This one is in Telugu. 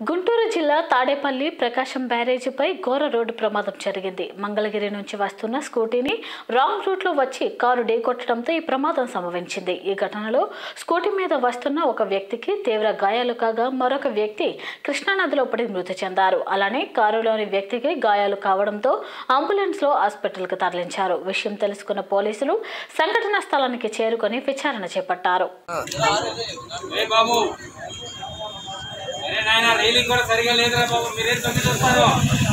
గుంటూరు జిల్లా తాడేపల్లి ప్రకాశం బ్యారేజీపై ఘోర రోడ్డు ప్రమాదం జరిగింది మంగళగిరి నుంచి వస్తున్న స్కూటీని రాంగ్ రూట్లో వచ్చి కారు ఢీకొట్టడంతో ఈ ప్రమాదం సంభవించింది ఈ ఘటనలో స్కూటీ మీద వస్తున్న ఒక వ్యక్తికి తీవ్ర గాయాలు కాగా మరొక వ్యక్తి కృష్ణానదిలో పడి మృతి చెందారు అలానే కారులోని వ్యక్తికి గాయాలు కావడంతో అంబులెన్స్లో హాస్పిటల్కి తరలించారు విషయం తెలుసుకున్న పోలీసులు సంఘటనా స్థలానికి చేరుకొని విచారణ చేపట్టారు ఏ బాబు అరే నాయన రైలింగ్ కూడా సరిగా లేదురా బాబు మీరేం తొంగి చూస్తారు